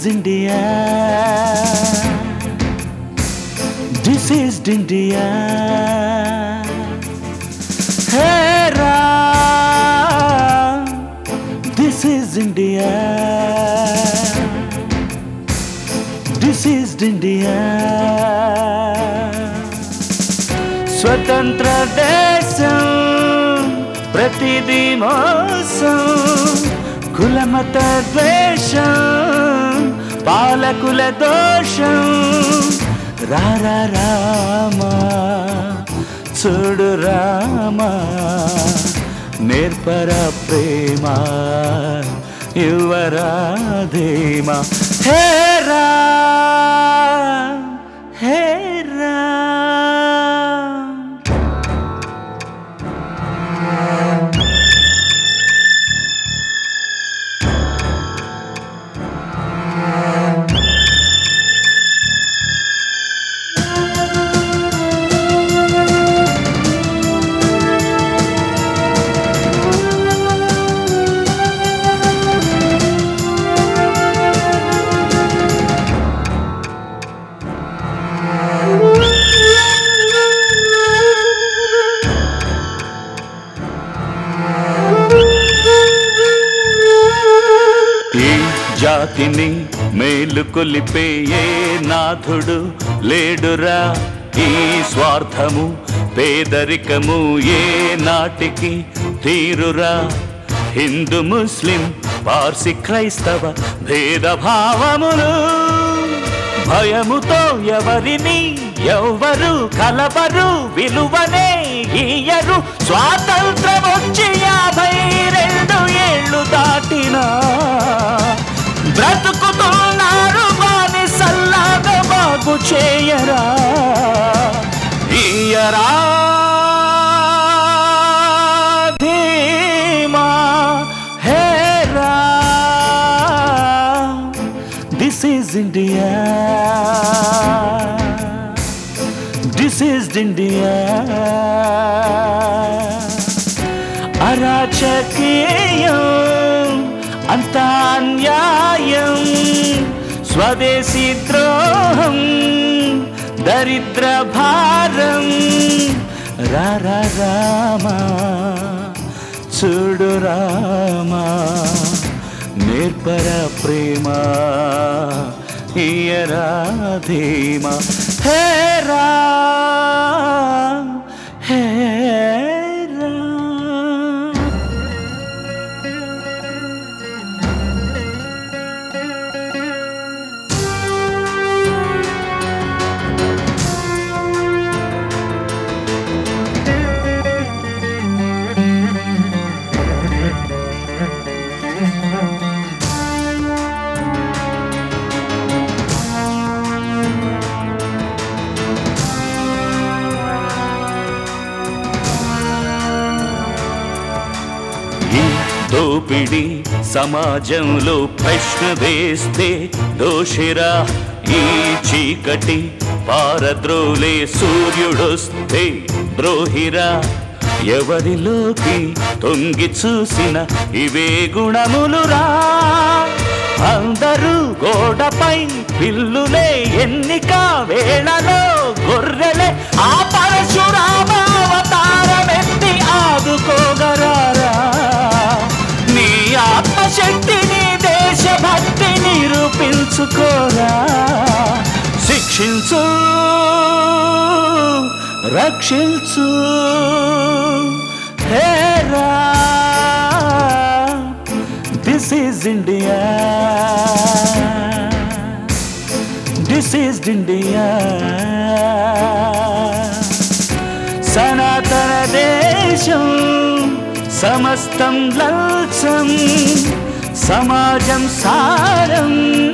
India. This is India. Hey Ram, this is India. This is India. స్వతంత్ర దేశం ప్రతిదీ మోసం కులమత ద్వేషం పాలకుల దోషం రారా రామా చూడు రామా నేర్పర ప్రేమ యువరా ధీమా హే రామ్ హే రామ్ ఈ జాతిని మేలు కొలిపే ఏ నాథుడు లేడురా ఈ స్వార్థము పేదరికము ఏ నాటికి తీరురా హిందూ ముస్లిం పార్సి క్రైస్తవ భేదభావములు భయముతో ఎవరిని ఎవ్వరు కలవరు విలువనే ఇయ్యరు స్వాతంత్రం వచ్చి యాభై రెండు ఏళ్ళు దాటినా బ్రతుకుతున్నారు వాని సల్లాగా బాగు చేయరా ఇయరా ధీమా హేరా This is India. This is India. అరాచకీయం అంతా అన్యాయం స్వదేశీ ద్రోహం దరిద్ర భారం రారా రామా చూడు రామా నేర్పర ప్రేమ ఇయరా ధీమా హే రామ్ హే రామ్ ఈ దోపిడి సమాజంలో ప్రశ్న వేస్తే దోషిరా ఈ చీకటి పారద్రోలే సూర్యుడొస్తే ద్రోహిరా ఎవరిలోకి తొంగి చూసిన ఇవే గుణములురా అందరూ గోడపై పిల్లులే ఎన్నిక వేళలో గొర్రెలే ఆ పరశురామ అవతారమెత్తి ఆదుకోగరారా నీ ఆత్మశక్తిని దేశభక్తి నిరూపించుకోరా శిక్షించు రక్షించు హేరా this is India this is India సనాతన దేశం సమస్తం లల్సం సమాజం సారం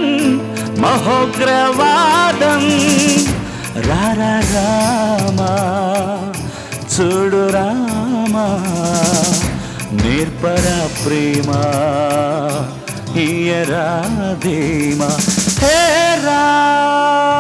మహోగ్రవాదం రారా రామా చూడు రామా నేర్పర ప్రేమ ఇయరా ధీమా హే రా